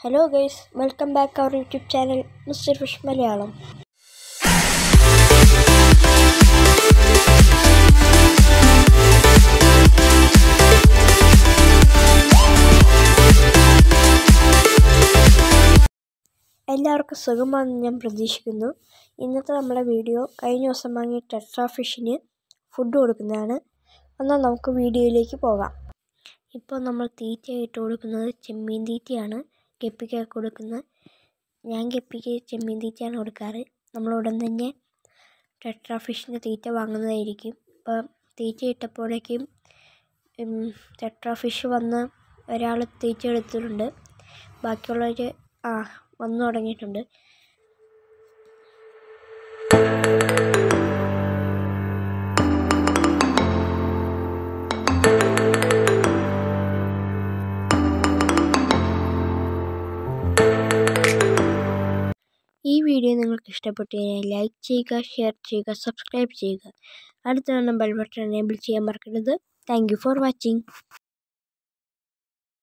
hello guys welcome back our YouTube channel Mister Fish Malayalam എല്ലാവർക്കും സുഖമാണെന്ന് ഞാൻ പ്രതീക്ഷിക്കുന്നു ഇന്നത്തെ നമ്മുടെ വീഡിയോ കഴിഞ്ഞ ദിവസം വാങ്ങിയ ടെട്രാ ഫിഷിന് ഫുഡ് കൊടുക്കുന്നതാണ് എന്നാൽ നമുക്ക് വീഡിയോയിലേക്ക് പോകാം ഇപ്പോൾ നമ്മൾ തീറ്റയായിട്ട് കൊടുക്കുന്നത് ചെമ്മീൻ തീറ്റയാണ് ഗപ്പിക്കൊക്കെ കൊടുക്കുന്നത് ഞാൻ ഗപ്പിക്ക് ചെമ്മീൻ തീറ്റയാണ് കൊടുക്കാറ് നമ്മൾ ഉടൻ തന്നെ ടെട്രാ ഫിഷിന് തീറ്റ വാങ്ങുന്നതായിരിക്കും ഇപ്പം തീറ്റ ഇട്ടപ്പോഴേക്കും ടെട്രാ ഫിഷ് വന്ന് ഒരാൾ തീറ്റ എടുത്തിട്ടുണ്ട് ബാക്കിയുള്ളവർ ആ വന്നു തുടങ്ങിയിട്ടുണ്ട് ഈ വീഡിയോ നിങ്ങൾക്ക് ഇഷ്ടപ്പെട്ടു കഴിഞ്ഞാൽ ലൈക്ക് ചെയ്യുക ഷെയർ ചെയ്യുക സബ്സ്ക്രൈബ് ചെയ്യുക അടുത്ത ബെൽ ബട്ടൺ എനേബിൾ ചെയ്യാൻ മറക്കരുത് താങ്ക് യു ഫോർ വാച്ചിങ്